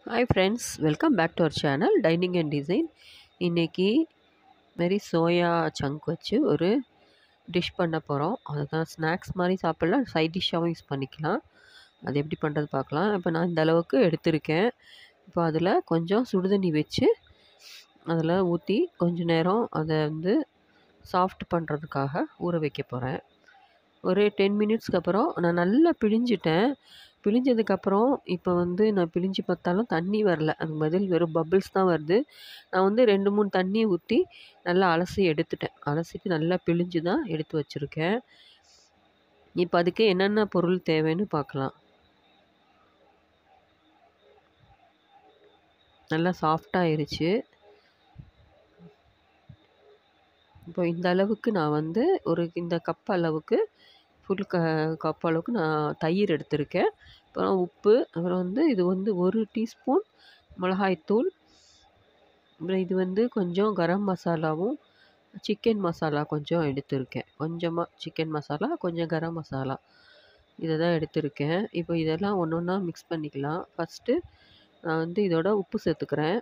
Hi friends welcome back to our channel dining and design இன்றைக்கி மாரி soya chunk வச்சு ஒரு டிஷ் பண்ண போகிறோம் அதுதான் ஸ்நாக்ஸ் மாதிரி சாப்பிட்லாம் சைட் டிஷ்ஷாகவும் யூஸ் பண்ணிக்கலாம் அது எப்படி பண்ணுறது பார்க்கலாம் இப்போ நான் இந்த அளவுக்கு எடுத்திருக்கேன் இப்போ அதில் கொஞ்சம் சுடுதண்ணி வச்சு அதில் ஊற்றி கொஞ்ச நேரம் அதை வந்து சாஃப்ட் பண்ணுறதுக்காக ஊற வைக்க போகிறேன் ஒரு டென் மினிட்ஸ்க்கு அப்புறம் நான் நல்லா பிழிஞ்சிட்டேன் பிழிஞ்சதுக்கப்புறம் இப்போ வந்து நான் பிழிஞ்சு பார்த்தாலும் தண்ணி வரல அதுக்கு பதில் வெறும் பபிள்ஸ் தான் வருது நான் வந்து ரெண்டு மூணு தண்ணி ஊற்றி நல்லா அலசி எடுத்துட்டேன் அலசிட்டு நல்லா பிழிஞ்சு தான் எடுத்து வச்சுருக்கேன் இப்போ அதுக்கு என்னென்ன பொருள் தேவைன்னு பார்க்கலாம் நல்லா சாஃப்டாகிருச்சு இப்போ இந்த அளவுக்கு நான் வந்து ஒரு இந்த கப் அளவுக்கு ஃபுல் க கப் அளவுக்கு நான் தயிர் எடுத்திருக்கேன் அப்புறம் உப்பு அப்புறம் வந்து இது வந்து ஒரு டீஸ்பூன் மிளகாய்த்தூள் அப்புறம் இது வந்து கொஞ்சம் கரம் மசாலாவும் சிக்கன் மசாலா கொஞ்சம் எடுத்திருக்கேன் கொஞ்சமாக சிக்கன் மசாலா கொஞ்சம் கரம் மசாலா இதை தான் எடுத்திருக்கேன் இப்போ இதெல்லாம் ஒன்று ஒன்றா மிக்ஸ் பண்ணிக்கலாம் ஃபஸ்ட்டு நான் வந்து இதோட உப்பு சேர்த்துக்கிறேன்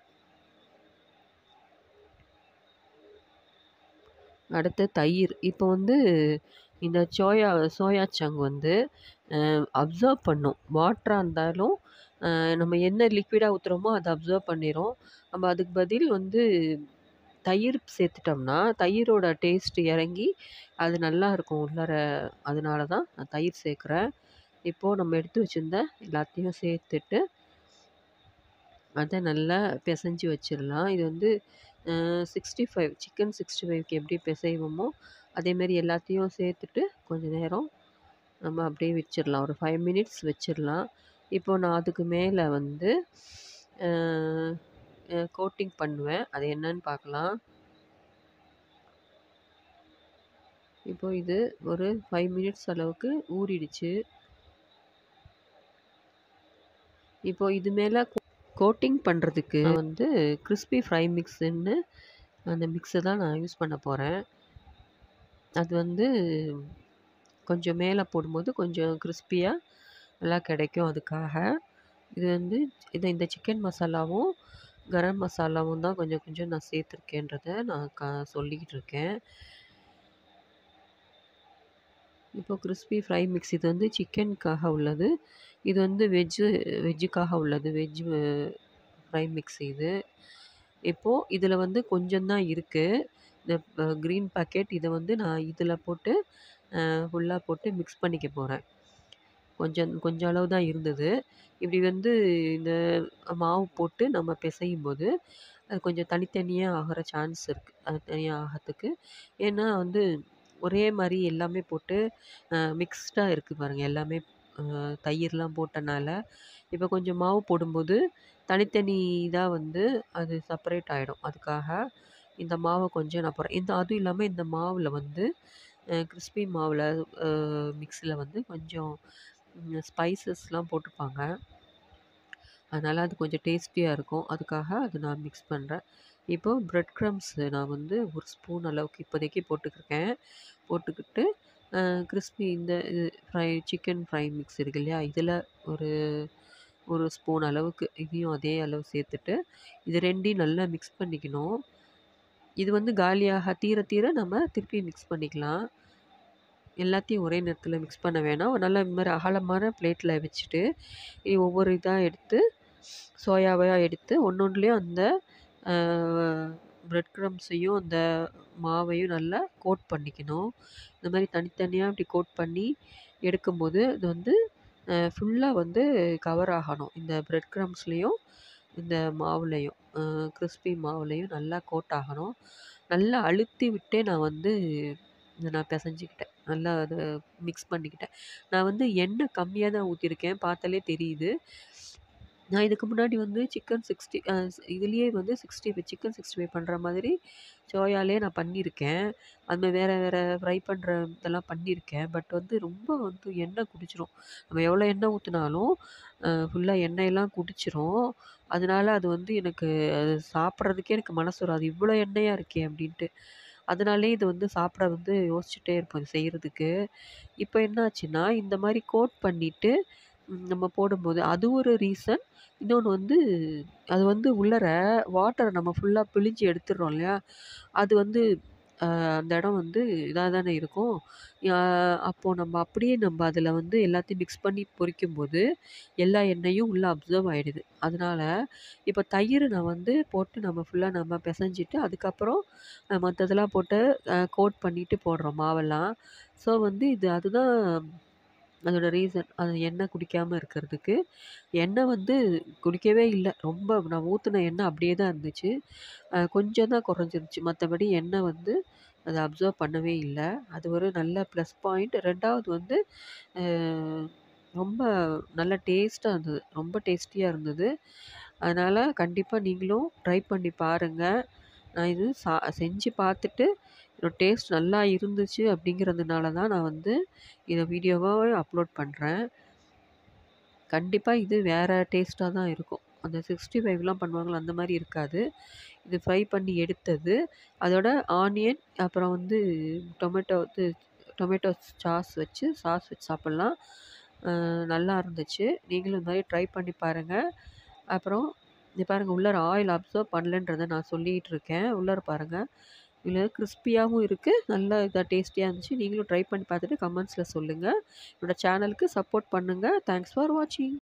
அடுத்து தயிர் இப்போ வந்து இந்த சோயா சோயா சங்க் வந்து அப்சர்வ் பண்ணும் வாட்டராக இருந்தாலும் நம்ம என்ன லிக்விடாக ஊற்றுறோமோ அதை அப்சர்வ் பண்ணிடும் நம்ம அதுக்கு பதில் வந்து தயிர் சேர்த்துட்டோம்னா தயிரோட டேஸ்ட் இறங்கி அது நல்லா இருக்கும் உள்ளார அதனால தான் நான் தயிர் சேர்க்குறேன் இப்போது நம்ம எடுத்து வச்சுருந்த எல்லாத்தையும் சேர்த்துட்டு அதை நல்லா பிசைஞ்சு வச்சிடலாம் இது வந்து சிக்ஸ்டி ஃபைவ் சிக்கன் சிக்ஸ்டி ஃபைவ்க்கு எப்படி பிசைவோமோ அதேமாரி எல்லாத்தையும் சேர்த்துட்டு கொஞ்சம் நேரம் நம்ம அப்படியே வச்சிடலாம் ஒரு ஃபைவ் மினிட்ஸ் வச்சிடலாம் இப்போ நான் அதுக்கு மேலே வந்து கோட்டிங் பண்ணுவேன் அது என்னன்னு பார்க்கலாம் இப்போ இது ஒரு ஃபைவ் மினிட்ஸ் அளவுக்கு ஊறிடுச்சு இப்போ இது மேலே கோட்டிங் பண்ணுறதுக்கு வந்து கிறிஸ்பி ஃப்ரை மிக்ஸுன்னு அந்த மிக்ஸை தான் நான் யூஸ் பண்ண போகிறேன் அது வந்து கொஞ்சம் மேலே போடும்போது கொஞ்சம் கிறிஸ்பியாக நல்லா கிடைக்கும் அதுக்காக இது வந்து இதை இந்த சிக்கன் மசாலாவும் கரம் மசாலாவும் தான் கொஞ்சம் கொஞ்சம் நான் சேர்த்துருக்கேன்றதை நான் க சொல்லிக்கிட்டு இருக்கேன் இப்போ கிறிஸ்பி ஃப்ரை மிக்ஸ் இது வந்து சிக்கனுக்காக உள்ளது இது வந்து வெஜ்ஜு வெஜ்ஜுக்காக உள்ளது வெஜ் ஃப்ரை மிக்ஸ் இது இப்போது இதில் வந்து கொஞ்சம் தான் இருக்குது இந்த க்ரீன் பாக்கெட் இதை வந்து நான் இதில் போட்டு ஃபுல்லாக போட்டு மிக்ஸ் பண்ணிக்க போகிறேன் கொஞ்சம் கொஞ்சம் அளவு தான் இருந்தது இப்படி வந்து இந்த மாவு போட்டு நம்ம பிசையும் போது அது கொஞ்சம் தனித்தனியாக ஆகிற சான்ஸ் இருக்குது அது தனியாக ஆகிறதுக்கு ஏன்னா வந்து ஒரே மாதிரி எல்லாமே போட்டு மிக்ஸ்டாக இருக்குது பாருங்கள் எல்லாமே தயிர்லாம் போட்டனால இப்போ கொஞ்சம் மாவு போடும்போது தனித்தனி இதாக வந்து அது செப்பரேட் ஆகிடும் அதுக்காக இந்த மாவை கொஞ்சம் நான் போடுறேன் இந்த அதுவும் இல்லாமல் இந்த மாவில் வந்து கிறிஸ்பி மாவில் மிக்ஸில் வந்து கொஞ்சம் ஸ்பைசஸ்லாம் போட்டிருப்பாங்க அதனால் அது கொஞ்சம் டேஸ்டியாக இருக்கும் அதுக்காக அது நான் மிக்ஸ் பண்ணுறேன் இப்போது ப்ரெட் க்ரம்ஸ் நான் வந்து ஒரு ஸ்பூன் அளவுக்கு இப்போதைக்கு போட்டுக்கிருக்கேன் போட்டுக்கிட்டு கிறிஸ்பி இந்த இது ஃப்ரை சிக்கன் ஃப்ரை மிக்ஸ் இருக்கு இல்லையா இதில் ஒரு ஒரு ஸ்பூன் அளவுக்கு இதையும் அதே அளவு சேர்த்துட்டு இது ரெண்டையும் நல்லா மிக்ஸ் பண்ணிக்கணும் இது வந்து காலியாக தீர தீர நம்ம திருப்பி மிக்ஸ் பண்ணிக்கலாம் எல்லாத்தையும் ஒரே நேரத்தில் மிக்ஸ் பண்ண வேணாம் நல்லா இந்த மாதிரி அகலமான பிளேட்டில் வச்சுட்டு ஒவ்வொரு இதாக எடுத்து சோயாவையாக எடுத்து ஒன்று ஒன்றுலேயும் அந்த ப்ரெட் க்ரம்ஸையும் அந்த மாவையும் நல்லா கோட் பண்ணிக்கணும் இந்த மாதிரி தனித்தனியாக இப்படி கோட் பண்ணி எடுக்கும்போது இது வந்து ஃபுல்லாக வந்து கவர் ஆகணும் இந்த ப்ரெட் க்ரம்ஸ்லேயும் இந்த மாவுலேயும் கிறிஸ்பி மாவுலேயும் நல்லா கோட் ஆகணும் நல்லா அழுத்தி விட்டே நான் வந்து இதை நான் பிசைஞ்சிக்கிட்டேன் நல்லா அதை மிக்ஸ் பண்ணிக்கிட்டேன் நான் வந்து எண்ணெய் கம்மியாக தான் ஊற்றிருக்கேன் பார்த்தாலே தெரியுது நான் இதுக்கு முன்னாடி வந்து சிக்கன் சிக்ஸ்டி இதுலேயே வந்து sixty five chicken sixty five பண்ணுற மாதிரி சோயாலே நான் பண்ணியிருக்கேன் அதுமாதிரி வேறு வேறு ஃப்ரை பண்ணுற இதெல்லாம் பண்ணியிருக்கேன் பட் வந்து ரொம்ப வந்து எண்ணெய் குடிச்சிரும் நம்ம எவ்வளோ எண்ணெய் ஊற்றினாலும் ஃபுல்லாக எண்ணெயெல்லாம் குடிச்சிரும் அதனால அது வந்து எனக்கு அது சாப்பிட்றதுக்கே எனக்கு மனசு வராது இவ்வளோ எண்ணெயாக இருக்கே அப்படின்ட்டு அதனாலே இது வந்து சாப்பிட வந்து யோசிச்சுட்டே இருப்பேன் செய்கிறதுக்கு இப்போ என்னாச்சுன்னா இந்த மாதிரி கோட் பண்ணிவிட்டு ம் நம்ம போடும்போது அது ஒரு ரீசன். இன்னொன்னு வந்து அது வந்து உள்ளார வாட்டர நம்ம ஃபுல்லா பிழிஞ்சு எடுத்துடுறோம் இல்லையா? அது வந்து அ அந்த இடம் வந்து இதா தானே இருக்கும். யா அப்போ நம்ம அப்படியே நம்ம அதில வந்து எல்லாத்தையும் மிக்ஸ் பண்ணி பொரிக்கும்போது, எல்லா எண்ணெயும் உள்ள அப்சர்வ் ஆயிடுது. அதனால இப்ப தயிர் நான் வந்து போட்டு நம்ம ஃபுல்லா நம்ம பெசஞ்சுட்டு, அதுக்கப்புறம் அ மத்ததெல்லாம் போட்டு அ கோட் பண்ணிட்டு போடுறோம் மாவெல்லாம். ஸோ வந்து இது அதுதான் அதோட ரீசன். அது எண்ணெய் குடிக்காம இருக்கிறதுக்கு. எண்ணெய் வந்து குடிக்கவே இல்ல. ரொம்ப நான் ஊத்துன எண்ணெய் அப்படியே தான் இருந்துச்சு. அ கொஞ்சம் தான் குறைஞ்சிருச்சு. மத்தபடி எண்ணெய் வந்து அத அப்சர்வ் பண்ணவே இல்ல. அது ஒரு நல்ல ப்ளஸ் பாயிண்ட். 2வது வந்து அ ரொம்ப நல்ல டேஸ்ட்டா இருந்தது. ரொம்ப டேஸ்டியா இருந்தது. அதனால கண்டிப்பா நீங்களும் ட்ரை பண்ணி பாருங்க. நான் இது சா செஞ்சு பார்த்துட்டு, இதோட டேஸ்ட் நல்லா இருந்துச்சு அப்படிங்கிறதுனால தான் நான் வந்து இத வீடியோவாவே அப்லோட் பண்றேன். கண்டிப்பா இது வேற டேஸ்ட்டா தான் இருக்கும். அந்த 65லாம் பண்ணுவாங்கல்ல, அந்த மாரி இருக்காது. இது ஃப்ரை பண்ணி எடுத்தது. அதோட ஆனியன், அப்புறம் வந்து டொமேட்டோ இது டொமேட்டோ சாஸ் வச்சு சாஸ் வச்சு சாப்பிடலாம். அ நல்லா இருந்துச்சு. நீங்களும் இந்த மாரி ட்ரை பண்ணி பாருங்க. அப்புறம் இங்க பாருங்க உள்ளார ஆயில் அப்சர்வ் பண்ணலன்றத நான் சொல்லிட்டு இருக்கேன். உள்ளார பாருங்க. இதுல கிரிஸ்பியாவும் இருக்கு. நல்லா இதா டேஸ்டியா இருந்துச்சு. நீங்களும் ட்ரை பண்ணி பார்த்துட்டு கமெண்ட்ஸ்ல சொல்லுங்க. என்னோட சேனலுக்கு சப்போர்ட் பண்ணுங்க. தேங்க்ஸ் ஃபார் வாட்சிங்.